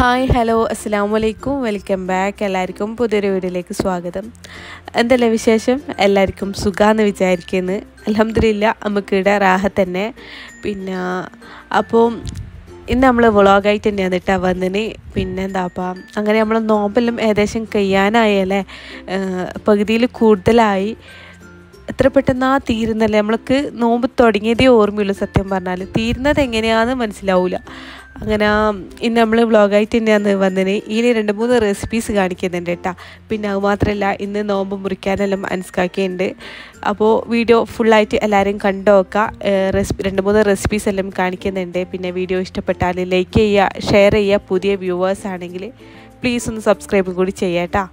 hi hello അസ്സാം വലൈക്കും welcome back എല്ലാവർക്കും പുതിയൊരു വീഡിയോയിലേക്ക് സ്വാഗതം എന്തല്ലേ വിശേഷം എല്ലാവർക്കും സുഖാന്ന് വിചാരിക്കുന്നു അലഹമില്ല നമുക്കിവിടെ റാഹ തന്നെ പിന്നെ അപ്പോൾ ഇന്ന് നമ്മൾ വ്ളോഗായിട്ട് തന്നെയാണ് കേട്ടോ വന്നിന് പിന്നെ എന്താപ്പം അങ്ങനെ നമ്മൾ നോമ്പെല്ലാം ഏകദേശം കഴിയാനായല്ലേ പകുതിയിൽ കൂടുതലായി എത്ര പെട്ടെന്നാ തീരുന്നല്ലേ നമ്മൾക്ക് നോമ്പ് തുടങ്ങിയതേ ഓർമ്മയുള്ളൂ സത്യം പറഞ്ഞാൽ തീരുന്നത് എങ്ങനെയാണെന്ന് മനസ്സിലാവില്ല അങ്ങനെ ഇന്ന് നമ്മൾ വ്ളോഗായിട്ട് തന്നെയാണ് വന്നതിന് ഇതിൽ രണ്ട് മൂന്ന് റെസിപ്പീസ് കാണിക്കുന്നുണ്ട് കേട്ടോ പിന്നെ അത് മാത്രമല്ല ഇന്ന് നോമ്പ് മുറിക്കാനെല്ലാം മനസ്സിലാക്കിയിട്ടുണ്ട് അപ്പോൾ വീഡിയോ ഫുള്ളായിട്ട് എല്ലാവരും കണ്ടു നോക്കുക റെസിപ്പി രണ്ട് മൂന്ന് റെസിപ്പീസ് എല്ലാം കാണിക്കുന്നുണ്ട് പിന്നെ വീഡിയോ ഇഷ്ടപ്പെട്ടാൽ ലൈക്ക് ചെയ്യുക ഷെയർ ചെയ്യുക പുതിയ വ്യൂവേഴ്സ് ആണെങ്കിൽ പ്ലീസ് ഒന്ന് സബ്സ്ക്രൈബും കൂടി ചെയ്യാം കേട്ടോ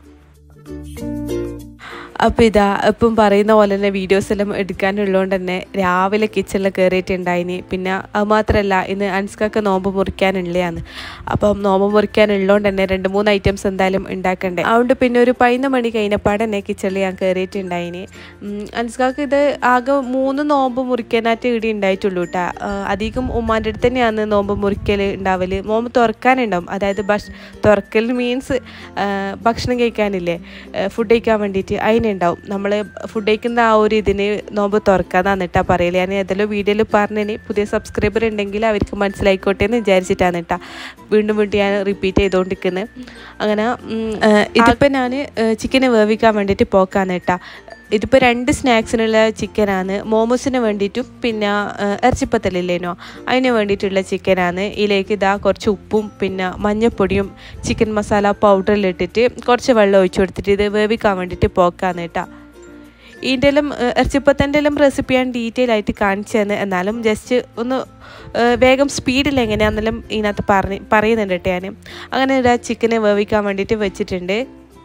അപ്പോൾ ഇതാ ഇപ്പം പറയുന്ന പോലെ തന്നെ വീഡിയോസ് എല്ലാം എടുക്കാനുള്ളതുകൊണ്ട് തന്നെ രാവിലെ കിച്ചണിൽ കയറിയിട്ടുണ്ടായിന് പിന്നെ അത് മാത്രമല്ല ഇന്ന് അൻസ്കൊക്കെ നോമ്പ് മുറിക്കാനുള്ളതാണ് അപ്പം നോമ്പ് മുറിക്കാനുള്ളതുകൊണ്ട് തന്നെ രണ്ട് മൂന്ന് ഐറ്റംസ് എന്തായാലും ഉണ്ടാക്കണ്ടേ അതുകൊണ്ട് പിന്നെ ഒരു പതിനൊന്ന് മണി കഴിഞ്ഞപ്പാട് തന്നെ കിച്ചണിൽ ഞാൻ കയറിയിട്ടുണ്ടായിന് അൻസ്കാക്ക് ഇത് ആകെ മൂന്ന് നോമ്പ് മുറിക്കാനായിട്ട് ഇവിടെ ഉണ്ടായിട്ടുള്ളൂ കേട്ടോ അധികം ഉമ്മാൻ്റെ അടുത്ത് തന്നെയാണ് നോമ്പ് മുറിക്കൽ ഉണ്ടാവല് നോമ്പ് തുറക്കാനുണ്ടാവും അതായത് ഭക്ഷ തുറക്കൽ മീൻസ് ഭക്ഷണം കഴിക്കാനില്ലേ ഫുഡ് കഴിക്കാൻ വേണ്ടിയിട്ട് അതിന് ഉണ്ടാവും നമ്മൾ ഫുഡ് കഴിക്കുന്ന ആ ഒരു ഇതിന് നോമ്പ് തുറക്കാന്നാണ് കേട്ടാ പറയല് ഞാൻ ഏതെങ്കിലും വീഡിയോയിൽ പറഞ്ഞതിന് പുതിയ സബ്സ്ക്രൈബർ ഉണ്ടെങ്കിൽ അവർക്ക് മനസ്സിലായിക്കോട്ടെ എന്ന് വിചാരിച്ചിട്ടാണ് കേട്ടാ വീണ്ടും വീണ്ടും ഞാൻ റിപ്പീറ്റ് ചെയ്തുകൊണ്ടിരിക്കുന്നത് അങ്ങനെ ഇതിപ്പോൾ ഞാൻ ചിക്കന് വേവിക്കാൻ വേണ്ടിയിട്ട് പോക്കാന്ന് കേട്ടാ ഇതിപ്പോൾ രണ്ട് സ്നാക്സിനുള്ള ചിക്കനാണ് മോമോസിന് വേണ്ടിയിട്ടും പിന്നെ ഇറച്ചിപ്പത്തലില്ലേനോ അതിന് വേണ്ടിയിട്ടുള്ള ചിക്കനാണ് ഇതിലേക്ക് ഇതാ കുറച്ച് ഉപ്പും പിന്നെ മഞ്ഞൾപ്പൊടിയും ചിക്കൻ മസാല പൗഡറിലിട്ടിട്ട് കുറച്ച് വെള്ളം ഒഴിച്ചു കൊടുത്തിട്ട് ഇത് വേവിക്കാൻ വേണ്ടിയിട്ട് പോക്കാന്ന് കേട്ടോ ഇതിൻ്റെ എല്ലാം ഇറച്ചിപ്പത്തൻ്റെ എല്ലാം റെസിപ്പി ഞാൻ ഡീറ്റെയിൽ ആയിട്ട് കാണിച്ചു തന്നെ എന്നാലും ജസ്റ്റ് ഒന്ന് വേഗം സ്പീഡിൽ എങ്ങനെയാണെന്നെല്ലാം ഇതിനകത്ത് പറഞ്ഞ് പറയുന്നുണ്ട് കേട്ടോ ഞാൻ അങ്ങനെ ഇതാ ചിക്കനെ വേവിക്കാൻ വേണ്ടിയിട്ട് വെച്ചിട്ടുണ്ട്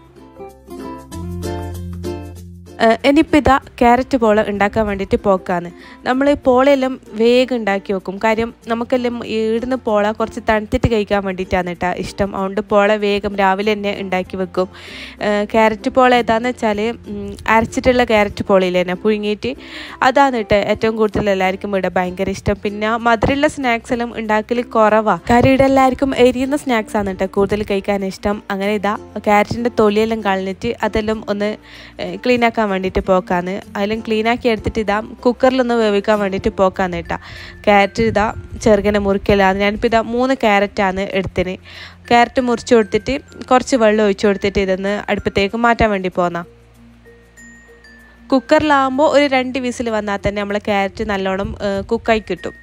ഇനിയിപ്പോൾ ഇതാ ക്യാരറ്റ് പോള ഉണ്ടാക്കാൻ വേണ്ടിയിട്ട് പോക്കാണ് നമ്മൾ പോളയെല്ലാം വേഗം ഉണ്ടാക്കി വെക്കും കാര്യം നമുക്കെല്ലാം ഈടുന്ന പോള കുറച്ച് തണുത്തിട്ട് കഴിക്കാൻ വേണ്ടിയിട്ടാണ് കേട്ടോ ഇഷ്ടം അതുകൊണ്ട് പോള വേഗം രാവിലെ തന്നെ ഉണ്ടാക്കി വെക്കും ക്യാരറ്റ് പോള ഏതാന്ന് വെച്ചാൽ അരച്ചിട്ടുള്ള ക്യാരറ്റ് പോളയില്ലേ തന്നെ പുഴുങ്ങിയിട്ട് അതാണ് കേട്ടോ ഏറ്റവും കൂടുതൽ എല്ലാവർക്കും ഇവിടെ ഭയങ്കര ഇഷ്ടം പിന്നെ മധുരമുള്ള സ്നാക്സ് എല്ലാം ഉണ്ടാക്കൽ കുറവാണ് കാര്യം ഇവിടെ എല്ലാവർക്കും എരിയുന്ന സ്നാക്സ് ആണ് കേട്ടോ കൂടുതൽ കഴിക്കാൻ ഇഷ്ടം അങ്ങനെ ഇതാ ക്യാരറ്റിൻ്റെ തൊലിയെല്ലാം കളഞ്ഞിട്ട് അതെല്ലാം ഒന്ന് ക്ലീൻ ആക്കാൻ വേണ്ടിയിട്ട് പോക്കാന്ന് അതിലും ക്ലീനാക്കി എടുത്തിട്ട് ഇതാ കുക്കറിലൊന്ന് വേവിക്കാൻ വേണ്ടിയിട്ട് പോക്കാന്ന് കേട്ടാ ക്യാരറ്റ് ഇതാ ചെറുകനെ മുറിക്കലാണ് ഞാനിപ്പോൾ ഇതാ മൂന്ന് ക്യാരറ്റാണ് എടുത്തിന് ക്യാരറ്റ് മുറിച്ച് കൊടുത്തിട്ട് കുറച്ച് വെള്ളം ഒഴിച്ചു കൊടുത്തിട്ട് ഇതൊന്ന് അടുപ്പത്തേക്ക് മാറ്റാൻ വേണ്ടി പോന്നാ കുക്കറിലാകുമ്പോൾ ഒരു രണ്ട് വിസിൽ വന്നാൽ തന്നെ നമ്മളെ ക്യാരറ്റ് നല്ലോണം കുക്കായി കിട്ടും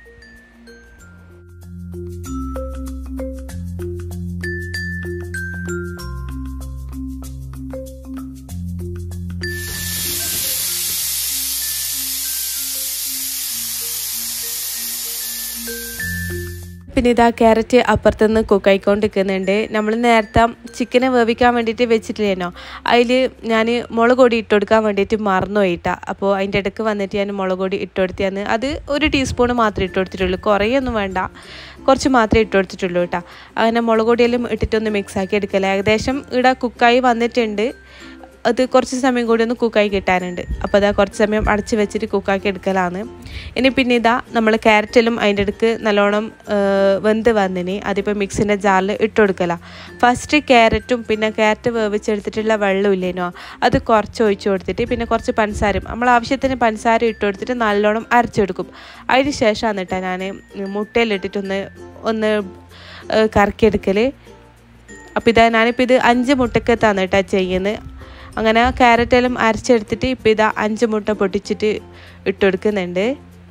പിന്നെ ഇതാ ക്യാരറ്റ് അപ്പുറത്തുനിന്ന് കുക്കായിക്കൊണ്ടിരിക്കുന്നുണ്ട് നമ്മൾ നേരത്തെ ചിക്കനെ വേവിക്കാൻ വേണ്ടിയിട്ട് വെച്ചിട്ടില്ലേനോ അതിൽ ഞാൻ മുളക് പൊടി ഇട്ട് കൊടുക്കാൻ വേണ്ടിയിട്ട് മറന്നു പോയിട്ടാ അപ്പോൾ അതിൻ്റെ ഇടയ്ക്ക് വന്നിട്ട് ഞാൻ മുളക് പൊടി ഇട്ട് കൊടുത്തിയാണ് അത് ഒരു ടീസ്പൂൺ മാത്രമേ ഇട്ട് കൊടുത്തിട്ടുള്ളൂ കുറേയൊന്നും വേണ്ട കുറച്ച് മാത്രമേ ഇട്ട് കൊടുത്തിട്ടുള്ളൂ കേട്ടോ അങ്ങനെ മുളക് പൊടിയെല്ലാം ഇട്ടിട്ടൊന്ന് മിക്സ് ആക്കി എടുക്കല ഏകദേശം ഇവിടെ കുക്കായി വന്നിട്ടുണ്ട് അത് കുറച്ച് സമയം കൂടി ഒന്ന് കുക്കായി കിട്ടാനുണ്ട് അപ്പോൾ അതാ കുറച്ച് സമയം അടച്ച് വെച്ചിട്ട് കുക്കാക്കി എടുക്കലാണ് ഇനി പിന്നെ ഇതാ നമ്മൾ ക്യാരറ്റിലും അതിൻ്റെ അടുക്ക് നല്ലോണം വെന്ത് വന്നിനി അതിപ്പോൾ മിക്സിൻ്റെ ജാറിൽ ഇട്ട് കൊടുക്കല ഫസ്റ്റ് ക്യാരറ്റും പിന്നെ ക്യാരറ്റ് വേവിച്ചെടുത്തിട്ടുള്ള വെള്ളം ഇല്ലേനോ അത് കുറച്ച് ഒഴിച്ച് കൊടുത്തിട്ട് പിന്നെ കുറച്ച് പഞ്ചസാരയും നമ്മൾ ആവശ്യത്തിന് പഞ്ചസാര ഇട്ട് കൊടുത്തിട്ട് നല്ലോണം അരച്ചെടുക്കും അതിന് ശേഷമാണ് കേട്ടോ ഞാൻ മുട്ടയിലിട്ടിട്ടൊന്ന് ഒന്ന് കറക്കിയെടുക്കൽ അപ്പോൾ ഇതാ ഞാനിപ്പോൾ ഇത് അഞ്ച് മുട്ടക്കത്താണ് കേട്ടോ ചെയ്യുന്നത് അങ്ങനെ ക്യാരറ്റെല്ലാം അരച്ചെടുത്തിട്ട് ഇപ്പോൾ ഇതാ അഞ്ച് മുട്ട പൊട്ടിച്ചിട്ട് ഇട്ട് കൊടുക്കുന്നുണ്ട്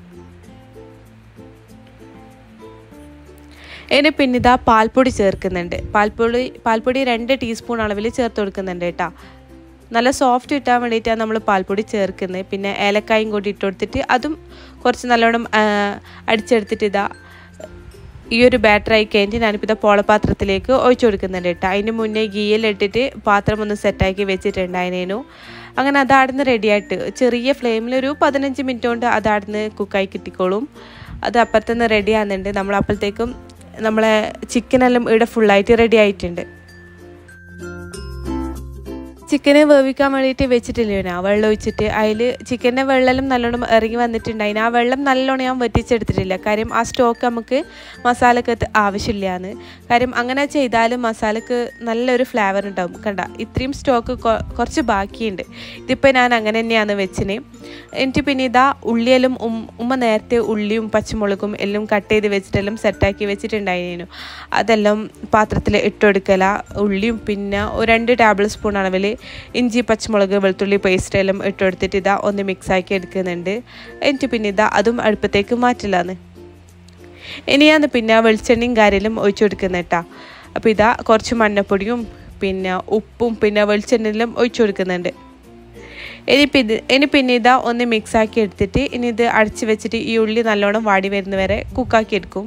ഇനി പിന്നെ ഇതാ പാൽപ്പൊടി ചേർക്കുന്നുണ്ട് പാൽപ്പൊടി പാൽപ്പൊടി രണ്ട് ടീസ്പൂൺ അളവിൽ ചേർത്ത് കൊടുക്കുന്നുണ്ട് കേട്ടോ നല്ല സോഫ്റ്റ് കിട്ടാൻ വേണ്ടിയിട്ടാണ് നമ്മൾ പാൽപ്പൊടി ചേർക്കുന്നത് പിന്നെ ഏലക്കായും കൂടി ഇട്ട് കൊടുത്തിട്ട് അതും കുറച്ച് നല്ലോണം അടിച്ചെടുത്തിട്ട് ഇതാ ഈ ഒരു ബാറ്റർ ആയി കഴിഞ്ഞിട്ട് ഞാനിപ്പോൾ ഇതാ പോളപാത്രത്തിലേക്ക് ഒഴിച്ചു കൊടുക്കുന്നുണ്ട് കേട്ടോ അതിന് മുന്നേ ഗീയിലിട്ടിട്ട് പാത്രം ഒന്ന് സെറ്റാക്കി വെച്ചിട്ടുണ്ടായിരുന്നു അങ്ങനെ അതാടുന്ന് റെഡിയായിട്ട് ചെറിയ ഫ്ലെയിമിൽ ഒരു പതിനഞ്ച് മിനിറ്റ് കൊണ്ട് അതാടുന്ന് കുക്കായി കിട്ടിക്കോളും അത് അപ്പുറത്തുനിന്ന് റെഡി ആകുന്നുണ്ട് നമ്മൾ അപ്പോഴത്തേക്കും നമ്മളെ ചിക്കനെല്ലാം ഇവിടെ ഫുള്ളായിട്ട് റെഡി ആയിട്ടുണ്ട് ചിക്കനെ വേവിക്കാൻ വേണ്ടിയിട്ട് വെച്ചിട്ടില്ലേ ആ വെള്ളം ഒഴിച്ചിട്ട് അതിൽ ചിക്കൻ്റെ വെള്ളം നല്ലോണം ഇറങ്ങി വന്നിട്ടുണ്ടായിന് ആ വെള്ളം നല്ലോണം ഞാൻ വറ്റിച്ചെടുത്തിട്ടില്ല കാര്യം ആ സ്റ്റോക്ക് നമുക്ക് മസാലക്ക് ആവശ്യമില്ലാന്ന് കാര്യം അങ്ങനെ ചെയ്താലും മസാലക്ക് നല്ലൊരു ഫ്ലേവർ ഉണ്ടാവും കണ്ട ഇത്രയും സ്റ്റോക്ക് കുറച്ച് ബാക്കിയുണ്ട് ഇതിപ്പോൾ ഞാൻ അങ്ങനെ തന്നെയാണ് വെച്ചിന് എനിക്ക് പിന്നെ ഇതാ ഉള്ളിയെല്ലാം ഉമ്മ നേരത്തെ ഉള്ളിയും പച്ചമുളകും എല്ലാം കട്ട് ചെയ്ത് വെച്ചിട്ടെല്ലാം സെറ്റാക്കി വെച്ചിട്ടുണ്ടായിരുന്നു അതെല്ലാം പാത്രത്തിൽ ഇട്ടുകൊടുക്കല ഉള്ളിയും പിന്നെ ഒരു രണ്ട് ടേബിൾ സ്പൂൺ അളവിൽ ഇഞ്ചി പച്ചമുളക് വെളുത്തുള്ളി പേസ്റ്റ് എല്ലാം ഇട്ടെടുത്തിട്ട് ഇതാ ഒന്ന് മിക്സാക്കി എടുക്കുന്നുണ്ട് എന്നിട്ട് പിന്നെ ഇതാ അതും അടുപ്പത്തേക്ക് മാറ്റില്ലാന്ന് ഇനിയാന്ന് പിന്നെ വെളിച്ചെണ്ണയും കാര്യമെല്ലാം ഒഴിച്ചു കൊടുക്കുന്നത് കേട്ടോ അപ്പോൾ ഇതാ കുറച്ച് മഞ്ഞപ്പൊടിയും പിന്നെ ഉപ്പും പിന്നെ വെളിച്ചെണ്ണയിലും ഒഴിച്ചു കൊടുക്കുന്നുണ്ട് ഇനി പിന്നെ ഇനി പിന്നെ ഇതാ ഒന്ന് മിക്സാക്കി എടുത്തിട്ട് ഇനി ഇത് അടച്ച് വെച്ചിട്ട് ഈ ഉള്ളി നല്ലോണം വാടി വരുന്നവരെ കുക്കാക്കി എടുക്കും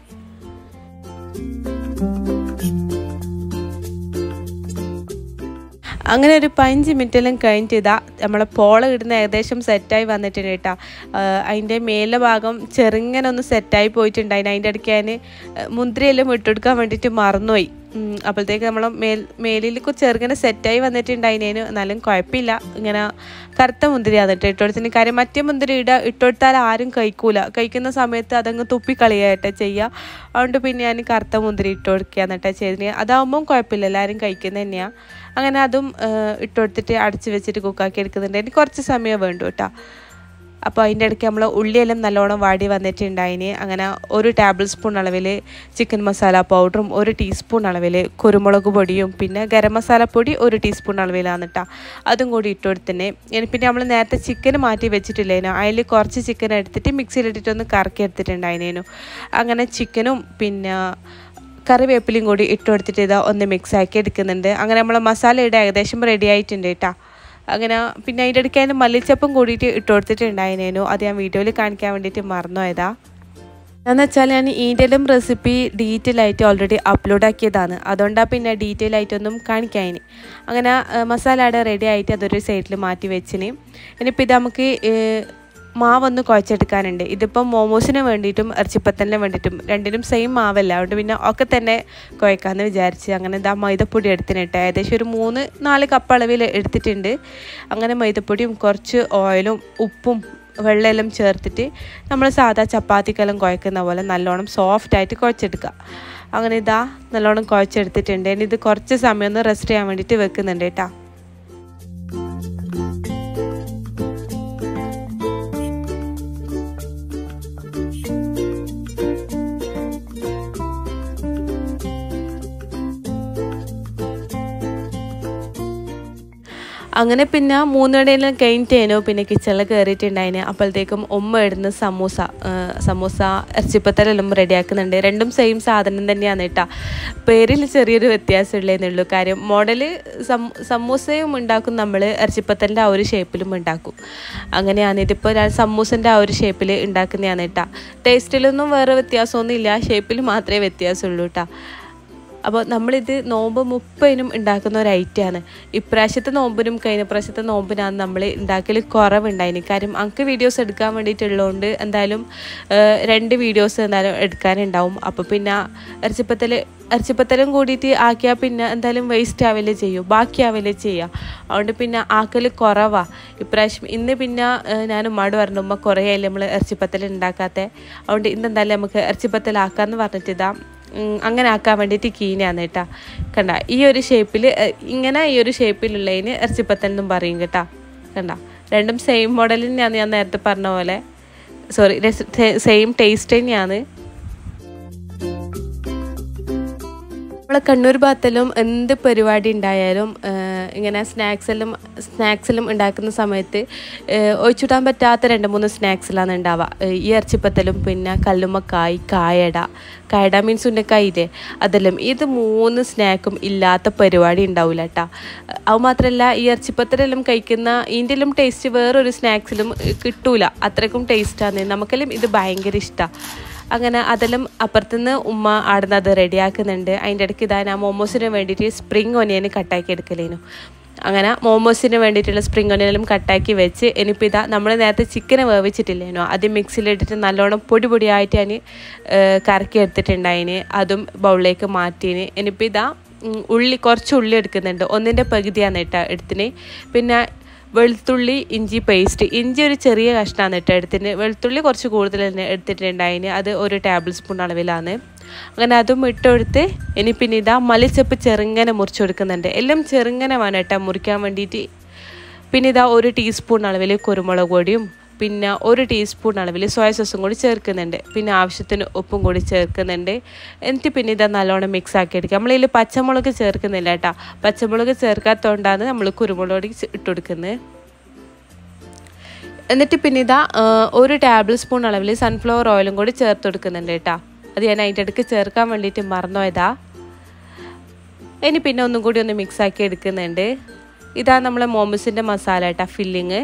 അങ്ങനെ ഒരു പതിനഞ്ച് മിനിറ്റെല്ലാം കഴിഞ്ഞിട്ട് ഇതാ നമ്മളെ പോള ഇടുന്ന ഏകദേശം സെറ്റായി വന്നിട്ടുണ്ട് കേട്ടോ അതിൻ്റെ മേലെ ഭാഗം ചെറുങ്ങനെ ഒന്ന് സെറ്റായി പോയിട്ടുണ്ടായിന് അതിൻ്റെ ഇടയ്ക്ക് ഞാൻ മുന്തിരിയെല്ലാം ഇട്ടെടുക്കാൻ വേണ്ടിയിട്ട് മറന്നുപോയി അപ്പോഴത്തേക്ക് നമ്മൾ മേൽ മേലിൽ ചെറുങ്ങനെ സെറ്റായി വന്നിട്ടുണ്ടായിനേന് എന്നാലും കുഴപ്പമില്ല ഇങ്ങനെ കറുത്ത മുന്തിരി എന്നിട്ട് ഇട്ടുകൊടുത്തിന് കാര്യം മറ്റേ മുന്തിരി ഇട ഇട്ടുകൊടുത്താൽ ആരും കഴിക്കൂല കഴിക്കുന്ന സമയത്ത് അതങ്ങ് തുപ്പിക്കളിയായിട്ടെ ചെയ്യുക അതുകൊണ്ട് പിന്നെ ഞാൻ കറുത്ത മുന്തിരി ഇട്ട് കൊടുക്കുക എന്നിട്ടാ ചെയ്തിന് അതാവുമ്പം കുഴപ്പമില്ല എല്ലാവരും കഴിക്കുന്നത് തന്നെയാണ് അങ്ങനെ അതും ഇട്ട് കൊടുത്തിട്ട് അടച്ച് വെച്ചിട്ട് കുക്കാക്കി എടുക്കുന്നുണ്ട് എനിക്ക് കുറച്ച് സമയം വേണ്ടു കേട്ടോ അപ്പോൾ അതിൻ്റെ ഇടയ്ക്ക് നമ്മൾ ഉള്ളിയെല്ലാം നല്ലോണം വാടി വന്നിട്ടുണ്ടായിന് അങ്ങനെ ഒരു ടേബിൾ സ്പൂൺ അളവിൽ ചിക്കൻ മസാല പൗഡറും ഒരു ടീസ്പൂൺ അളവിൽ കുരുമുളക് പൊടിയും പിന്നെ ഗരം മസാല പൊടി ഒരു ടീസ്പൂൺ അളവിലാണ് കേട്ടോ അതും കൂടി ഇട്ട് കൊടുത്തന്നെ പിന്നെ നമ്മൾ നേരത്തെ ചിക്കൻ മാറ്റി വെച്ചിട്ടില്ലേനു അതിൽ കുറച്ച് ചിക്കൻ എടുത്തിട്ട് മിക്സിയിലിട്ടിട്ടൊന്ന് കറക്കി എടുത്തിട്ടുണ്ടായിനേനു അങ്ങനെ ചിക്കനും പിന്നെ കറിവേപ്പിലയും കൂടി ഇട്ട് കൊടുത്തിട്ട് ഇതാ ഒന്ന് മിക്സ് ആക്കി എടുക്കുന്നുണ്ട് അങ്ങനെ നമ്മൾ മസാല ഇവിടെ ഏകദേശം റെഡി ആയിട്ടുണ്ട് കേട്ടോ അങ്ങനെ പിന്നെ അതിൻ്റെ ഇടയ്ക്ക് അതിന് മല്ലിച്ചപ്പും കൂടിയിട്ട് ഇട്ട് കൊടുത്തിട്ടുണ്ടായിരുന്നു അത് ഞാൻ വീഡിയോയിൽ കാണിക്കാൻ വേണ്ടിയിട്ട് മറന്നുപോയതാ എന്ന് വെച്ചാൽ ഞാൻ ഈൻ്റെലും റെസിപ്പി ഡീറ്റെയിൽ ആയിട്ട് ഓൾറെഡി അപ്ലോഡ് ആക്കിയതാണ് അതുകൊണ്ടാണ് പിന്നെ ഡീറ്റെയിൽ ആയിട്ടൊന്നും കാണിക്കാനി അങ്ങനെ മസാല അവിടെ റെഡി ആയിട്ട് അതൊരു സൈഡിൽ മാറ്റി വെച്ചിന് ഇനിയിപ്പോൾ ഇത് നമുക്ക് മാവൊന്ന് കുഴച്ചെടുക്കാനുണ്ട് ഇതിപ്പം മോമോസിന് വേണ്ടിയിട്ടും ഇറച്ചിപ്പത്തലിന് വേണ്ടിയിട്ടും രണ്ടിനും സെയിം മാവല്ല അതുകൊണ്ട് പിന്നെ ഒക്കെ തന്നെ കുഴക്കാമെന്ന് വിചാരിച്ച് അങ്ങനെ ഇതാ മൈദപ്പൊടി എടുത്തിനിട്ട് ഏകദേശം ഒരു മൂന്ന് നാല് കപ്പ് അളവിൽ എടുത്തിട്ടുണ്ട് അങ്ങനെ മൈദപ്പൊടിയും കുറച്ച് ഓയിലും ഉപ്പും വെള്ളമെല്ലാം ചേർത്തിട്ട് നമ്മൾ സാധാ ചപ്പാത്തിക്കെല്ലാം കുഴക്കുന്ന പോലെ നല്ലോണം സോഫ്റ്റായിട്ട് കുഴച്ചെടുക്കുക അങ്ങനെ ഇതാ നല്ലോണം കുഴച്ചെടുത്തിട്ടുണ്ട് ഇനി ഇത് കുറച്ച് സമയം ഒന്ന് റെസ്റ്റ് ചെയ്യാൻ വേണ്ടിയിട്ട് വെക്കുന്നുണ്ട് കേട്ടോ അങ്ങനെ പിന്നെ മൂന്നിടയിലും കഴിഞ്ഞിട്ടേനോ പിന്നെ കിച്ചണിൽ കയറിയിട്ടുണ്ടായിന് അപ്പോഴത്തേക്കും ഉമ്മ ഇടുന്ന സമൂസ സമൂസ ഇറച്ചിപ്പത്തലെല്ലാം റെഡിയാക്കുന്നുണ്ട് രണ്ടും സെയിം സാധനം തന്നെയാണ് കേട്ടോ പേരിൽ ചെറിയൊരു വ്യത്യാസമുള്ളതെന്നുള്ളൂ കാര്യം മോഡൽ സമൂസയും ഉണ്ടാക്കും നമ്മൾ ഇറച്ചിപ്പത്തലിൻ്റെ ആ ഒരു ഷേപ്പിലും ഉണ്ടാക്കും അങ്ങനെയാണ് ഇതിപ്പോൾ ഞാൻ സമൂസൻ്റെ ആ ഒരു ഷേപ്പിൽ ഉണ്ടാക്കുന്നതാണ് കേട്ടോ ടേസ്റ്റിലൊന്നും വേറെ വ്യത്യാസമൊന്നും ഇല്ല ഷേപ്പിൽ മാത്രമേ വ്യത്യാസമുള്ളൂ കേട്ടോ അപ്പോൾ നമ്മളിത് നോമ്പ് മുപ്പതിനും ഉണ്ടാക്കുന്ന ഒരു ഐറ്റമാണ് ഇപ്രാവശ്യത്തെ നോമ്പിനും കഴിഞ്ഞ പ്രാവശ്യത്തെ നോമ്പിനാണ് നമ്മൾ ഉണ്ടാക്കൽ കുറവുണ്ടായിന് കാര്യം അങ്ക് വീഡിയോസ് എടുക്കാൻ വേണ്ടിയിട്ടുള്ളതുകൊണ്ട് എന്തായാലും രണ്ട് വീഡിയോസ് എന്തായാലും എടുക്കാനുണ്ടാവും അപ്പോൾ പിന്നെ ഇറച്ചിപ്പത്തൽ ഇറച്ചിപ്പത്തലും കൂടിയിട്ട് ആക്കിയാൽ പിന്നെ എന്തായാലും വേസ്റ്റ് ആവില്ലേ ചെയ്യും ബാക്കിയാവില്ലേ ചെയ്യുക അതുകൊണ്ട് പിന്നെ ആക്കൽ കുറവാണ് ഇപ്രാവശ്യം ഇന്ന് പിന്നെ ഞാൻ ഉമ്മാട് പറഞ്ഞു ഉമ്മ കുറേ ആയില്ലേ നമ്മൾ ഇറച്ചിപ്പത്തൽ ഉണ്ടാക്കാത്ത അതുകൊണ്ട് ഇന്ന് എന്തായാലും നമുക്ക് ഇറച്ചിപ്പത്തലാക്കാമെന്ന് പറഞ്ഞിട്ട് ഇതാ അങ്ങനെ ആക്കാൻ വേണ്ടിയിട്ട് കീനാണ് കേട്ടോ കണ്ട ഈ ഒരു ഷേപ്പിൽ ഇങ്ങനെ ഈ ഒരു ഷേപ്പിലുള്ളതിന് ഇറച്ചിപ്പത്തൽ എന്നും പറയും കേട്ടോ കണ്ട രണ്ടും സെയിം മോഡലിൽ തന്നെയാണ് ഞാൻ നേരത്തെ പറഞ്ഞ പോലെ സോറി സെയിം ടേസ്റ്റ് തന്നെയാണ് നമ്മളെ കണ്ണൂർ ഭാഗത്തെല്ലാം എന്ത് പരിപാടി ഉണ്ടായാലും ഇങ്ങനെ സ്നാക്സെല്ലാം സ്നാക്സെല്ലാം ഉണ്ടാക്കുന്ന സമയത്ത് ഒഴിച്ചിടാൻ പറ്റാത്ത രണ്ട് മൂന്ന് സ്നാക്സിലാണ് ഉണ്ടാവുക ഈ ഇറച്ചിപ്പത്തലും പിന്നെ കല്ലുമ്മക്കായ് കായട കായട മീൻസ് ഉന്നക്കായ് ഇല്ലേ അതെല്ലാം ഇത് മൂന്ന് സ്നാക്കും ഇല്ലാത്ത പരിപാടി ഉണ്ടാവില്ല കേട്ടോ അത് മാത്രമല്ല ഈ ഇറച്ചിപ്പത്തലെല്ലാം കഴിക്കുന്ന ഇതിൻ്റെ ടേസ്റ്റ് വേറൊരു സ്നാക്സിലും കിട്ടൂല അത്രയ്ക്കും ടേസ്റ്റാണ് നമുക്കെല്ലാം ഇത് ഭയങ്കര ഇഷ്ടമാണ് അങ്ങനെ അതെല്ലാം അപ്പുറത്തുനിന്ന് ഉമ്മ ആടുന്ന് അത് റെഡിയാക്കുന്നുണ്ട് അതിൻ്റെ ഇടയ്ക്ക് ഇതാ ഞാൻ മോമോസിന് വേണ്ടിയിട്ട് സ്പ്രിങ് ഒനിയൻ കട്ടാക്കി എടുക്കലേനു അങ്ങനെ മോമോസിന് വേണ്ടിയിട്ടുള്ള സ്പ്രിങ് ഒനിയനും കട്ടാക്കി വെച്ച് ഇനിയിപ്പോൾ ഇതാ നമ്മൾ നേരത്തെ ചിക്കന് വേവിച്ചിട്ടില്ലേനോ അത് മിക്സിയിലിട്ടിട്ട് നല്ലോണം പൊടി പൊടിയായിട്ട് ഞാൻ കറക്കി എടുത്തിട്ടുണ്ടായിന് അതും ബൗളിലേക്ക് മാറ്റീന് ഇനിയിപ്പോൾ ഇതാ ഉം, ഉള്ളി കുറച്ച് ഉള്ളി എടുക്കുന്നുണ്ട് ഒന്നിൻ്റെ പകുതിയാണ് കേട്ടോ എടുത്തിന് പിന്നെ വെളുത്തുള്ളി ഇഞ്ചി പേസ്റ്റ് ഇഞ്ചി ഒരു ചെറിയ കഷ്ണമാണ് കേട്ടോ എടുത്തിന് വെളുത്തുള്ളി കുറച്ച് കൂടുതൽ തന്നെ എടുത്തിട്ടുണ്ടായിന് അത് ഒരു ടേബിൾ സ്പൂൺ അളവിലാണ് അങ്ങനെ അതും ഇട്ടെടുത്ത് ഇനി പിന്നെ ഇതാ മല്ലിച്ചപ്പ് ചെറുങ്ങനെ മുറിച്ച് കൊടുക്കുന്നുണ്ട് എല്ലാം ചെറുങ്ങനെ വേണം കേട്ടോ മുറിക്കാൻ വേണ്ടിയിട്ട് പിന്നെ ഇതാ ഒരു ടീസ്പൂൺ അളവിൽ കുരുമുളക് പൊടിയും പിന്നെ ഒരു ടീസ്പൂൺ അളവിൽ സോയ സോസും കൂടി ചേർക്കുന്നുണ്ട് പിന്നെ ആവശ്യത്തിന് ഉപ്പും കൂടി ചേർക്കുന്നുണ്ട് എന്നിട്ട് പിന്നെ ഇതാ നല്ലോണം മിക്സ് ആക്കി എടുക്കുക നമ്മളിതിൽ പച്ചമുളക് ചേർക്കുന്നില്ല കേട്ടോ പച്ചമുളക് ചേർക്കാത്തതുകൊണ്ടാണ് നമ്മൾ കുരുമുളക് പൊടി ഇട്ട് കൊടുക്കുന്നത് എന്നിട്ട് പിന്നെ ഇതാ ആ, ഒരു ടേബിൾ സ്പൂൺ അളവിൽ സൺഫ്ലവർ ഓയിലും കൂടി ചേർത്ത് കൊടുക്കുന്നുണ്ട് കേട്ടോ അത് ഞാൻ അതിൻ്റെ ഇടയ്ക്ക് ചേർക്കാൻ വേണ്ടിയിട്ട് മറന്നുപോയതാ ഇനി പിന്നെ ഒന്നും കൂടി ഒന്ന് മിക്സ് ആക്കി എടുക്കുന്നുണ്ട് ഇതാ നമ്മളെ മോമോസിൻ്റെ മസാല കേട്ടോ ഫില്ലിങ്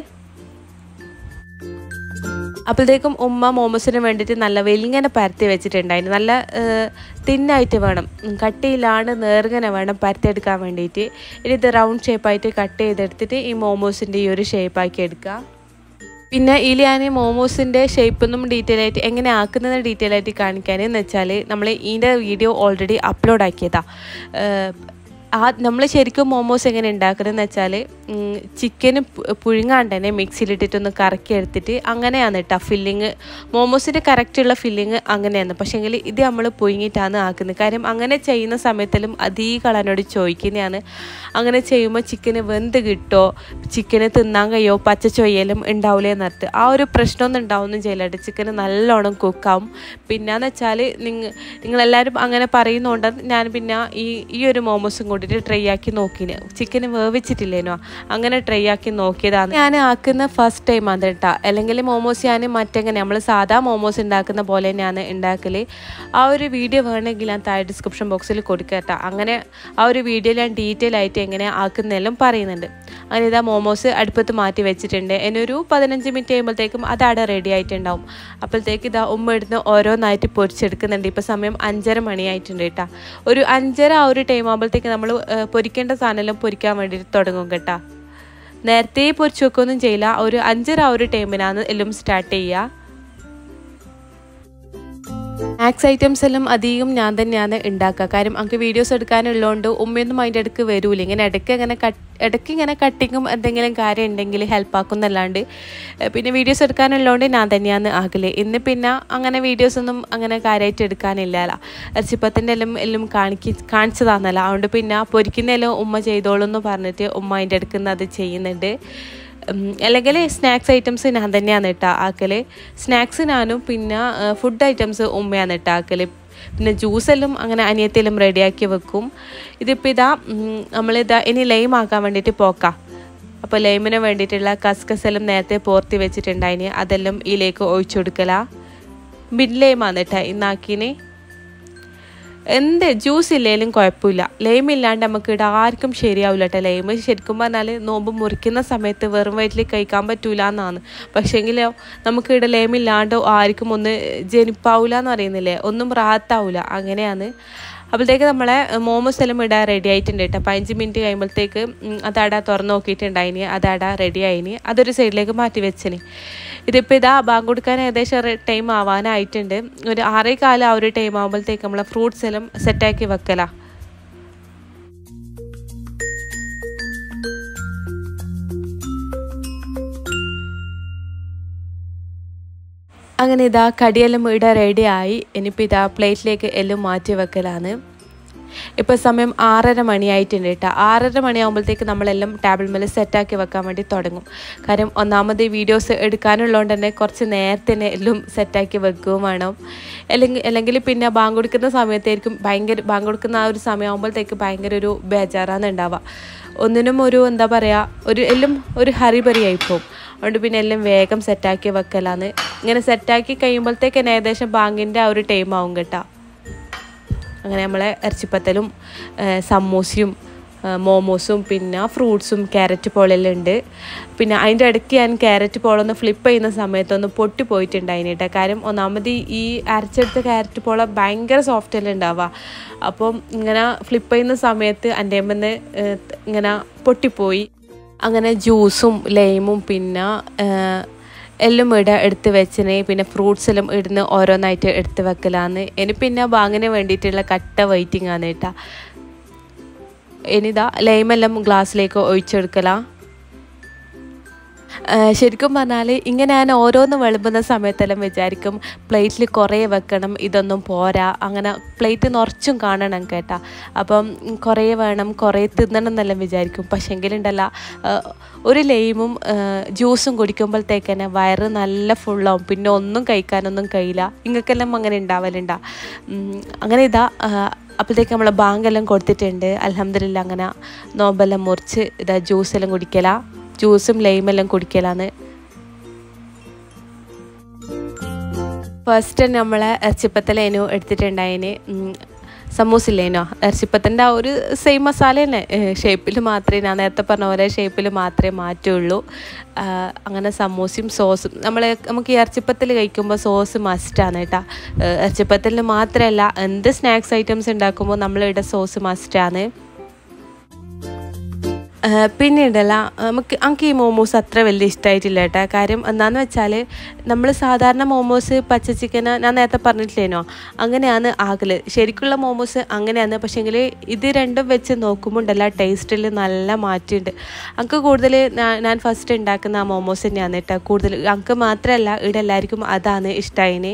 അപ്പോഴത്തേക്കും ഉമ്മ മോമോസിന് വേണ്ടിയിട്ട് നല്ല വെലിങ്ങനെ പരത്തി വെച്ചിട്ടുണ്ടായിരുന്നു നല്ല തിന്നായിട്ട് വേണം ഉം, കട്ടിയിലാണ് നേർങ്ങനെ വേണം പരത്തിയെടുക്കാൻ വേണ്ടിയിട്ട് ഇനി ഇത് റൗണ്ട് ഷേപ്പായിട്ട് കട്ട് ചെയ്തെടുത്തിട്ട് ഈ മോമോസിൻ്റെ ഈ ഒരു ഷേപ്പാക്കി എടുക്കുക പിന്നെ ഇതിൽ ഞാൻ മോമോസിൻ്റെ ഷേപ്പൊന്നും ഡീറ്റെയിൽ ആയിട്ട് എങ്ങനെ ആക്കുന്നത് ഡീറ്റെയിൽ ആയിട്ട് കാണിക്കാൻ എന്ന് വെച്ചാൽ നമ്മൾ ഇതിൻ്റെ വീഡിയോ ഓൾറെഡി അപ്ലോഡ് ആക്കിയതാണ് ആ നമ്മൾ ശരിക്കും മോമോസ് എങ്ങനെ ഉണ്ടാക്കുന്നതെന്ന് വെച്ചാൽ ചിക്കന് പുഴുങ്ങാണ്ട് തന്നെ മിക്സിയിലിട്ടിട്ടൊന്ന് കറക്കി എടുത്തിട്ട് അങ്ങനെയാണ് കേട്ടോ ഫില്ലിങ് മോമോസിൻ്റെ കറക്റ്റുള്ള ഫില്ലിങ് അങ്ങനെയാണ് പക്ഷേങ്കിൽ ഇത് നമ്മൾ പുഴുങ്ങിയിട്ടാണ് ആക്കുന്നത് കാര്യം അങ്ങനെ ചെയ്യുന്ന സമയത്തിലും അധികം എന്നോട് ചോദിക്കുന്നതാണ് അങ്ങനെ ചെയ്യുമ്പോൾ ചിക്കന് വെന്ത് കിട്ടോ ചിക്കന് തിന്നാൻ കഴിയോ പച്ച ചൊയ്യലും ഉണ്ടാവില്ലേ എന്നറിട്ട് ആ ഒരു പ്രശ്നമൊന്നും ഉണ്ടാവുമെന്നും ചെയ്യില്ല ചിക്കന് നല്ലോണം കുക്കാവും പിന്നെന്ന് വെച്ചാൽ നിങ്ങൾ നിങ്ങളെല്ലാവരും അങ്ങനെ പറയുന്നതുകൊണ്ട് ഞാൻ പിന്നെ ഈ ഈ ഒരു മോമോസും കൂടിയിട്ട് ട്രൈ ആക്കി നോക്കിന് ചിക്കന് വേവിച്ചിട്ടില്ലേനോ അങ്ങനെ ട്രൈ ആക്കി നോക്കിയതാണ് ഞാൻ ആക്കുന്ന ഫസ്റ്റ് ടൈം അത് കേട്ടോ അല്ലെങ്കിൽ മോമോസ് ഞാൻ മറ്റെങ്ങനെ നമ്മൾ സാധാ മോമോസ് ഉണ്ടാക്കുന്ന പോലെ തന്നെയാണ് ഉണ്ടാക്കൽ ആ ഒരു വീഡിയോ വേണമെങ്കിൽ ഞാൻ താഴെ ഡിസ്ക്രിപ്ഷൻ ബോക്സിൽ കൊടുക്കുക കേട്ടോ അങ്ങനെ ആ ഒരു വീഡിയോയിൽ ഞാൻ ഡീറ്റെയിൽ ആയിട്ട് എങ്ങനെ ആക്കുന്നതെല്ലാം പറയുന്നുണ്ട് അങ്ങനെ ഇതാ മോമോസ് അടുപ്പത്ത് മാറ്റി വെച്ചിട്ടുണ്ട് ഇനി ഒരു പതിനഞ്ച് മിനിറ്റ് കഴിയുമ്പോഴത്തേക്കും അത് അവിടെ റെഡി ആയിട്ടുണ്ടാവും അപ്പോഴത്തേക്ക് ഇതാ ഉമ്മ എടുത്ത് ഓരോന്നായിട്ട് പൊരിച്ചെടുക്കുന്നുണ്ട് ഇപ്പോൾ സമയം അഞ്ചര മണിയായിട്ടുണ്ട് കേട്ടോ ഒരു അഞ്ചര ആ ഒരു ടൈം ആകുമ്പോഴത്തേക്ക് നമ്മൾ പൊരിക്കേണ്ട സാധനമെല്ലാം പൊരിക്കാൻ വേണ്ടിയിട്ട് തുടങ്ങും കേട്ടോ നേരത്തെ പൊരിച്ചു വെക്കുകയൊന്നും ചെയ്യില്ല ഒരു അഞ്ചര ആ ഒരു ടൈമിനാണ് എല്ലാം സ്റ്റാർട്ട് ചെയ്യുക സ്നാക്സ് ഐറ്റംസ് എല്ലാം അധികം ഞാൻ തന്നെയാണ് ഉണ്ടാക്കുക കാര്യം നമുക്ക് വീഡിയോസ് എടുക്കാനുള്ളതുകൊണ്ട് ഉമ്മയൊന്നും അതിൻ്റെ ഇടയ്ക്ക് വരൂല ഇങ്ങനെ ഇടയ്ക്ക് ഇങ്ങനെ കട്ട് ഇടയ്ക്ക് ഇങ്ങനെ കട്ടിങ്ങും എന്തെങ്കിലും കാര്യം ഉണ്ടെങ്കിൽ ഹെൽപ്പ് ആക്കുന്നല്ലാണ്ട് ഏഹ് പിന്നെ വീഡിയോസ് എടുക്കാനുള്ളതുകൊണ്ട് ഞാൻ തന്നെയാണ് ആകല് ഇന്ന് പിന്നെ അങ്ങനെ വീഡിയോസ് ഒന്നും അങ്ങനെ കാര്യമായിട്ട് എടുക്കാനില്ലല്ലോ ഇറച്ചിപ്പത്തിൻ്റെ എല്ലാം എല്ലാം കാണിക്ക് കാണിച്ചതാണല്ലോ അതുകൊണ്ട് പിന്നെ പൊരിക്കുന്നതെല്ലാം ഉമ്മ ചെയ്തോളൂ എന്ന് പറഞ്ഞിട്ട് ഉമ്മ അതിൻ്റെ ഇടയ്ക്ക് നിന്ന് അത് ചെയ്യുന്നുണ്ട് ഉം, അല്ലെങ്കിൽ സ്നാക്സ് ഐറ്റംസ് ഞാൻ തന്നെയാണ് കേട്ടോ ആക്കൽ സ്നാക്സ് ഞാനും പിന്നെ ഫുഡ് ഐറ്റംസ് ഉമ്മയാണ് കേട്ടോ ആക്കൽ പിന്നെ ജ്യൂസെല്ലാം അങ്ങനെ അനിയത്തിലും റെഡിയാക്കി വെക്കും ഇതിപ്പോൾ ഇതാ ഉം, നമ്മളിതാ ഇനി ലൈം ആക്കാൻ വേണ്ടിയിട്ട് പോക്കാം അപ്പോൾ ലൈമിന് വേണ്ടിയിട്ടുള്ള കസ്കസ് എല്ലാം നേരത്തെ പോർത്തി വെച്ചിട്ടുണ്ടായിന് അതെല്ലാം ഇതിലേക്ക് ഒഴിച്ചു കൊടുക്കലാ മിഡ് ലൈമാണ് കേട്ടോ ഇന്നാക്കിന് എന്ത് ജ്യൂസ് ഇല്ലേലും കുഴപ്പമില്ല ലൈം ഇല്ലാണ്ട് നമുക്ക് ഇവിടെ ആർക്കും ശരിയാവില്ല കേട്ടോ ലൈം ശരിക്കും പറഞ്ഞാൽ നോമ്പ് മുറിക്കുന്ന സമയത്ത് വെറും വയറ്റിൽ കഴിക്കാൻ പറ്റൂല എന്നാണ് പക്ഷേങ്കിലോ നമുക്ക് ഇവിടെ ലൈം ഇല്ലാണ്ട് ആർക്കും ഒന്ന് ജനിപ്പാവില്ല എന്ന് പറയുന്നില്ലേ ഒന്നും റാത്താവില്ല അങ്ങനെയാണ് അപ്പോഴത്തേക്ക് നമ്മളെ മോമോസ് എല്ലാം ഇടാൻ റെഡി ആയിട്ടുണ്ട് കേട്ടോ പതിനഞ്ച് മിനിറ്റ് കഴിയുമ്പോഴത്തേക്ക് അതവിടെ തുറന്ന് നോക്കിയിട്ടുണ്ടായിനി അതവിടെ റെഡി ആയിനി അതൊരു സൈഡിലേക്ക് മാറ്റി വെച്ചിന് ഇതിപ്പോൾ ഇതാ ബാങ്ക് കൊടുക്കാൻ ഏകദേശം ടൈം ആവാനായിട്ടുണ്ട് ഒരു ആറേ കാലം ആ ഒരു ടൈം ആകുമ്പോഴത്തേക്ക് നമ്മളെ ഫ്രൂട്ട്സ് എല്ലാം സെറ്റാക്കി വെക്കലാ അങ്ങനെ ഇതാ കടിയെല്ലാം ഇവിടെ റെഡി ആയി ഇനിയിപ്പോൾ ഇതാ പ്ലേറ്റിലേക്ക് എല്ലാം മാറ്റി വെക്കലാണ് ഇപ്പോൾ സമയം ആറര മണിയായിട്ടുണ്ട് കേട്ടോ ആറര മണിയാകുമ്പോഴത്തേക്ക് നമ്മളെല്ലാം ടേബിൾ മേലെ സെറ്റാക്കി വെക്കാൻ വേണ്ടി തുടങ്ങും കാര്യം ഒന്നാമത് വീഡിയോസ് എടുക്കാനുള്ളതുകൊണ്ട് തന്നെ കുറച്ച് നേരത്തെ തന്നെ എല്ലാം സെറ്റാക്കി വെക്കുകയും വേണം അല്ലെങ്കിൽ അല്ലെങ്കിൽ പിന്നെ ബാങ്ക് കൊടുക്കുന്ന സമയത്തായിരിക്കും ഭയങ്കര ബാങ്ക് കൊടുക്കുന്ന ആ ഒരു സമയമാകുമ്പോഴത്തേക്ക് ഭയങ്കര ഒരു ബേജാറാണ് ഉണ്ടാവുക ഒന്നിനും ഒരു എന്താ പറയുക ഒരു എല്ലാം ഒരു ഹറിബറിയായി പോകും അതുകൊണ്ട് പിന്നെ എല്ലാം വേഗം സെറ്റാക്കി വെക്കലാന്ന് ഇങ്ങനെ സെറ്റാക്കി കഴിയുമ്പോഴത്തേക്ക് തന്നെ ഏകദേശം ബാങ്കിൻ്റെ ആ ഒരു ടൈം ആവും കേട്ടോ അങ്ങനെ നമ്മളെ ഇറച്ചിപ്പത്തലും സമൂസയും ആ, മോമോസും പിന്നെ ഫ്രൂട്ട്സും ക്യാരറ്റ് പോളെല്ലാം ഉണ്ട് പിന്നെ അതിൻ്റെ ഇടയ്ക്ക് ഞാൻ ക്യാരറ്റ് പോളൊന്ന് ഫ്ലിപ്പ് ചെയ്യുന്ന സമയത്തൊന്ന് പൊട്ടി പോയിട്ടുണ്ടായിന് കേട്ടോ കാര്യം ഒന്നാമത് ഈ അരച്ചെടുത്ത ക്യാരറ്റ് പോള ഭയങ്കര സോഫ്റ്റ് അല്ലേ ഉണ്ടാവുക അപ്പം ഇങ്ങനെ ഫ്ലിപ്പ് ചെയ്യുന്ന സമയത്ത് എൻ്റെ അമ്മന്ന് ഇങ്ങനെ പൊട്ടിപ്പോയി അങ്ങനെ ജ്യൂസും ലൈമും പിന്നെ ആ, എല്ലാം ഇവിടെ എടുത്ത് വെച്ചിന് പിന്നെ ഫ്രൂട്ട്സ് എല്ലാം ഇടുന്ന് ഓരോന്നായിട്ട് എടുത്ത് വെക്കലാന്ന് ഇനി പിന്നെ ബാങ്ങിന് വേണ്ടിയിട്ടുള്ള കട്ട വെയിറ്റിംഗ് ആണ് കേട്ടോ ഇനിതാ ലൈമെല്ലാം ഗ്ലാസ്സിലേക്ക് ഒഴിച്ചെടുക്കലാണ് ശരിക്കും പറഞ്ഞാൽ ഇങ്ങനെ ഞാൻ ഓരോന്ന് വിളമ്പുന്ന സമയത്തെല്ലാം വിചാരിക്കും പ്ലേറ്റിൽ കുറേ വെക്കണം ഇതൊന്നും പോരാ അങ്ങനെ പ്ലേറ്റ് നിറച്ചും കാണണം കേട്ടാ അപ്പം കുറേ വേണം കുറേ തിന്നണം എന്നെല്ലാം വിചാരിക്കും പക്ഷേ എങ്കിലുണ്ടല്ല ഒരു ലെയിമും ജ്യൂസും കുടിക്കുമ്പോഴത്തേക്ക് തന്നെ വയറ് നല്ല ഫുള്ളാവും പിന്നെ ഒന്നും കഴിക്കാനൊന്നും കഴിയില്ല ഇങ്ങൾക്കെല്ലാം അങ്ങനെ ഉണ്ടാവലുണ്ടാ അങ്ങനെ ഇതാ അപ്പോഴത്തേക്ക് നമ്മൾ ബാങ്കെല്ലാം കൊടുത്തിട്ടുണ്ട് അലഹമ്മദില്ല അങ്ങനെ നോമ്പെല്ലാം മുറിച്ച് ഇതാ ജ്യൂസെല്ലാം കുടിക്കല ജ്യൂസും ലൈമെല്ലാം കുടിക്കലാന്ന് ഫസ്റ്റ് നമ്മളെ ഇറച്ചിപ്പത്തലേനു എടുത്തിട്ടുണ്ടായിന് സമൂസില്ലേനോ ഇറച്ചിപ്പത്തിൻ്റെ ആ ഒരു സെയിം മസാല തന്നെ ഷേപ്പിൽ മാത്രമേ ഞാൻ നേരത്തെ പറഞ്ഞ പോലെ ഷേപ്പിൽ മാത്രമേ മാറ്റുള്ളൂ അങ്ങനെ സമൂസയും സോസും നമ്മൾ നമുക്ക് ഈ ഇറച്ചിപ്പത്തിൽ കഴിക്കുമ്പോൾ സോസ് മസ്റ്റാണ് കേട്ടോ ഇറച്ചിപ്പത്തിൽ മാത്രമല്ല എന്ത് സ്നാക്സ് ഐറ്റംസ് ഉണ്ടാക്കുമ്പോൾ നമ്മളിവിടെ സോസ് മസ്റ്റാണ് പിന്നീടല്ല നമുക്ക് എനിക്ക് ഈ മോമോസ് അത്ര വലിയ ഇഷ്ടമായിട്ടില്ല കേട്ടോ കാര്യം എന്താണെന്ന് വെച്ചാൽ നമ്മൾ സാധാരണ മോമോസ് പച്ച ചിക്കന് ഞാൻ നേരത്തെ പറഞ്ഞിട്ടില്ലേനോ അങ്ങനെയാണ് ആകല് ശരിക്കുള്ള മോമോസ് അങ്ങനെയാണ് പക്ഷേങ്കിൽ ഇത് രണ്ടും വെച്ച് നോക്കുമ്പോൾ ഉണ്ടല്ല ടേസ്റ്റിൽ നല്ല മാറ്റമുണ്ട് എനിക്ക് കൂടുതൽ ഞാൻ ഫസ്റ്റ് ഉണ്ടാക്കുന്ന ആ മോമോസ് തന്നെയാണ് കേട്ടോ കൂടുതൽ എനിക്ക് മാത്രമല്ല ഇവിടെ എല്ലാവർക്കും അതാണ് ഇഷ്ടമായിന്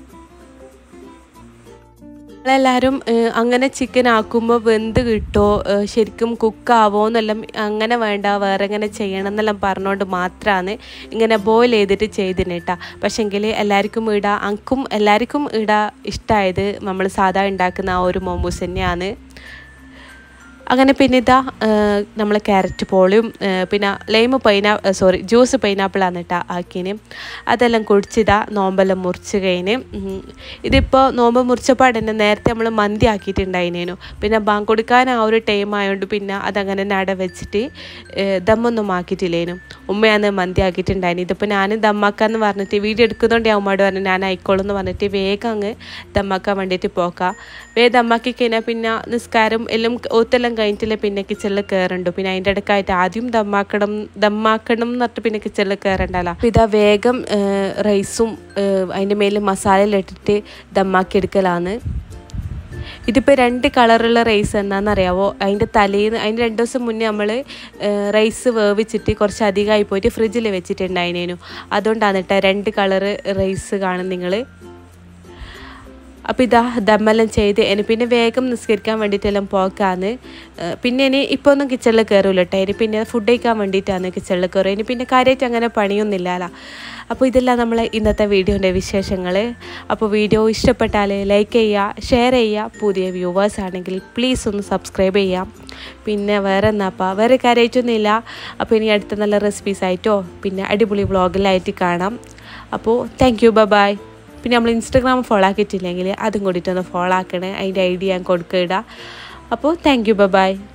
നമ്മളെല്ലാവരും അങ്ങനെ ചിക്കൻ ആക്കുമ്പോൾ വെന്ത് കിട്ടോ ശരിക്കും കുക്കാവോ എന്നെല്ലാം അങ്ങനെ വേണ്ട വേറെ എങ്ങനെ ചെയ്യണം എന്നെല്ലാം പറഞ്ഞുകൊണ്ട് മാത്രമാണ് ഇങ്ങനെ ബോയിൽ ചെയ്തിട്ട് ചെയ്തിന് കേട്ടോ പക്ഷെങ്കിൽ എല്ലാവർക്കും ഇട അങ്ക്കും എല്ലാവർക്കും ഇട ഇഷ്ടമായത് നമ്മൾ സാധാ ഉണ്ടാക്കുന്ന ആ ഒരു മോമോസ് തന്നെയാണ് അങ്ങനെ പിന്നെ ഇതാ നമ്മൾ ക്യാരറ്റ് പോളിയും പിന്നെ ലൈമ് പൈനാ സോറി ജ്യൂസ് പൈനാപ്പിളാണ് കേട്ടോ ആക്കിന് അതെല്ലാം കുടിച്ചിതാ നോമ്പെല്ലാം മുറിച്ച് കഴിഞ്ഞ് ഇതിപ്പോൾ നോമ്പ് മുറിച്ചപ്പാട് തന്നെ നേരത്തെ നമ്മൾ മന്തി ആക്കിയിട്ടുണ്ടായിനേനു പിന്നെ ബാങ്ക് കൊടുക്കാൻ ആ ഒരു ടൈം ആയതുകൊണ്ട് പിന്നെ അതങ്ങനെ നട വെച്ചിട്ട് ദമ്മൊന്നും ആക്കിയിട്ടില്ലേനു ഉമ്മയാണ് മന്തി ആക്കിയിട്ടുണ്ടായിന് ഇതിപ്പോൾ ഞാൻ ദമ്മാക്കാന്ന് പറഞ്ഞിട്ട് വീഡിയോ എടുക്കുന്നതുകൊണ്ട് ഞാൻ ഉമ്മയോട് പറഞ്ഞു ഞാൻ ആയിക്കോളും എന്ന് പറഞ്ഞിട്ട് വേഗം അങ്ങ് ദമ്മാക്കാൻ വേണ്ടിയിട്ട് പോക്കാം വേഗം ദമ്മാക്കി കഴിഞ്ഞാൽ പിന്നെ നിസ്കാരം എല്ലാം ഒത്തെല്ലാം കഴിഞ്ഞിട്ടില്ല പിന്നെ കിച്ചണിൽ കയറുണ്ട് പിന്നെ അതിൻ്റെ ഇടയ്ക്കായിട്ട് ആദ്യം ദമ്മാക്കണം ദമ്മാക്കണം എന്ന് പറഞ്ഞിട്ട് പിന്നെ കിച്ചണിൽ കയറണ്ടല്ലോ അപ്പം ഇതാ വേഗം റൈസും അതിൻ്റെ മേലിൽ മസാലയിൽ ഇട്ടിട്ട് ദമ്മാക്കി എടുക്കലാണ് ഇതിപ്പോൾ രണ്ട് കളറുള്ള റൈസ് എന്താണെന്നറിയാവോ അതിൻ്റെ തലേന്ന് അതിൻ്റെ രണ്ട് ദിവസം മുന്നേ നമ്മൾ റൈസ് വേവിച്ചിട്ട് കുറച്ച് അധികമായി പോയിട്ട് ഫ്രിഡ്ജിൽ വെച്ചിട്ടുണ്ടായിനേനു അതുകൊണ്ടാണ് കേട്ടോ രണ്ട് കളറ് റൈസ് കാണും നിങ്ങൾ അപ്പോൾ ഇതാ ദമ്മെല്ലാം ചെയ്ത് ഇനി പിന്നെ വേഗം നിസ്കരിക്കാൻ വേണ്ടിയിട്ടെല്ലാം പോക്കാന്ന് പിന്നെ ഇനി ഇപ്പോൾ ഒന്നും കിച്ചണിൽ കയറില്ല കേട്ടോ ഇനി പിന്നെ ഫുഡ് കഴിക്കാൻ വേണ്ടിയിട്ടാണ് കിച്ചണിൽ കയറുക ഇനി പിന്നെ കാര്യമായിട്ട് അങ്ങനെ പണിയൊന്നുമില്ലല്ലോ അപ്പോൾ ഇതെല്ലാം നമ്മളെ ഇന്നത്തെ വീഡിയോൻ്റെ വിശേഷങ്ങൾ അപ്പോൾ വീഡിയോ ഇഷ്ടപ്പെട്ടാൽ ലൈക്ക് ചെയ്യുക ഷെയർ ചെയ്യുക പുതിയ വ്യൂവേഴ്സ് ആണെങ്കിൽ പ്ലീസ് ഒന്ന് സബ്സ്ക്രൈബ് ചെയ്യാം പിന്നെ വേറെ എന്നാപ്പാ വേറെ കാര്യമായിട്ടൊന്നുമില്ല അപ്പോൾ ഇനി അടുത്ത നല്ല റെസിപ്പീസ് ആയിട്ടോ പിന്നെ അടിപൊളി വ്ളോഗിലായിട്ട് കാണാം അപ്പോൾ താങ്ക് യു ബൈ പിന്നെ നമ്മൾ ഇൻസ്റ്റഗ്രാം ഫോളോ ആക്കിയിട്ടില്ലെങ്കിൽ അതും കൂടിയിട്ടൊന്ന് ഫോളോ ആക്കണേ അതിൻ്റെ ഐഡിയ ഞാൻ കൊടുക്കുക അപ്പോൾ താങ്ക് യു ബൈ